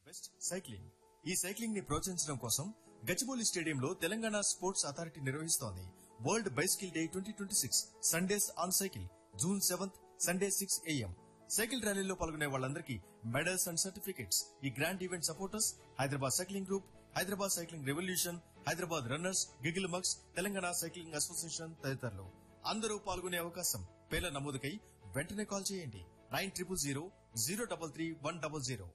best cycling ఈ cycling ని ప్రోత్సహించడం కోసం గచ్చిబౌలి స్టేడియంలో తెలంగాణ స్పోర్ట్స్ అథారిటీ నిర్వహిస్తోంది world bicycle day twenty twenty six Sundays on cycle June seventh Sunday six AM cycle ర్యాలీలో పాల్గొనే వాళ్ళందరికీ మెడల్స్ అండ్ సర్టిఫికెట్స్ ఈ grand event supporters Hyderabad cycling group Hyderabad cycling revolution Hyderabad runners giggle mugs Telangana cycling association తదితరులు అందరూ పాల్గొనే అవకాశం పేర్ల నమోదుకై వెంటనే కాల్ చేయండి nine triple zero zero double three one double zero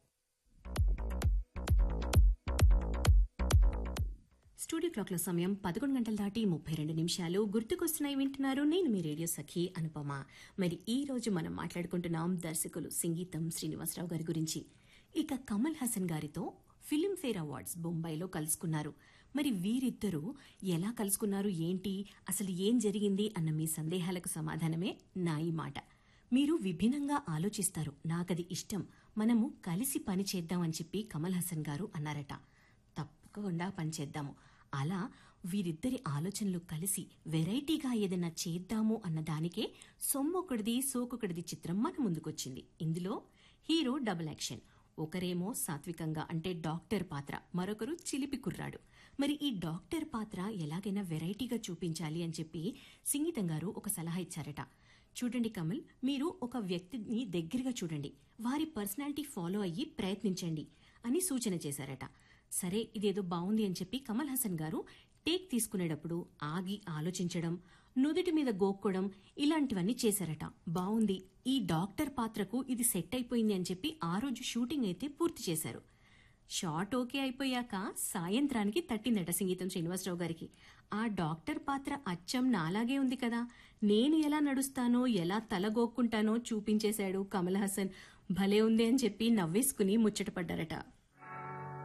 studio క్లాక్ల సమయం పదకొండు గంటల దాటి ముప్పై రెండు నిమిషాలు గుర్తుకొస్తున్నాయి వింటున్నారు నేను మీ రేడియో సఖి అనుపమ మరి ఈ రోజు మనం మాట్లాడుకుంటున్నాం దర్శకులు సంగీతం శ్రీనివాసరావు గారి గురించి ఇక కమల్ హాసన్ గారితో ఫిలింఫేర్ అవార్డ్స్ బొంబాయిలో కలుసుకున్నారు మరి వీరిద్దరూ ఎలా కలుసుకున్నారు ఏంటి అసలు ఏం జరిగింది అన్న మీ సందేహాలకు సమాధానమే నా ఈ మాట మీరు విభిన్నంగా ఆలోచిస్తారు నాకది ఇష్టం మనము కలిసి పని చేద్దాం అని చెప్పి కమల్ హాసన్ గారు అన్నారట తప్పకుండా పనిచేద్దాము అలా వీరిద్దరి ఆలోచనలు కలిసి వెరైటీగా ఏదైనా చేద్దాము అన్న దానికే సొమ్మొకటిది సోకొకటిది చిత్రం మన ముందుకొచ్చింది ఇందులో హీరో డబుల్ యాక్షన్ ఒకరేమో సాత్వికంగా అంటే డాక్టర్ పాత్ర మరొకరు చిలిపి కుర్రాడు మరి ఈ డాక్టర్ పాత్ర ఎలాగైనా వెరైటీగా చూపించాలి అని చెప్పి సింగీతం గారు ఒక సలహా ఇచ్చారట చూడండి కమల్ మీరు ఒక వ్యక్తిని దగ్గరగా చూడండి వారి పర్సనాలిటీ ఫాలో అయ్యి ప్రయత్నించండి అని సూచన చేశారట సరే ఇదేదో బాగుంది అని చెప్పి కమల్ హాసన్ గారు టేక్ తీసుకునేటప్పుడు ఆగి ఆలోచించడం నుదుటి మీద గోక్కోవడం ఇలాంటివన్నీ చేశారట బాగుంది ఈ డాక్టర్ పాత్రకు ఇది సెట్ అయిపోయింది అని చెప్పి ఆ రోజు షూటింగ్ అయితే పూర్తి చేశారు షార్ట్ ఓకే అయిపోయాక సాయంత్రానికి తట్టిందట సంగీతం శ్రీనివాసరావు గారికి ఆ డాక్టర్ పాత్ర అచ్చం నాలాగే ఉంది కదా నేను ఎలా నడుస్తానో ఎలా తలగోక్కుంటానో చూపించేశాడు కమల్ హాసన్ భలే ఉంది అని చెప్పి నవ్వేసుకుని ముచ్చటపడ్డారట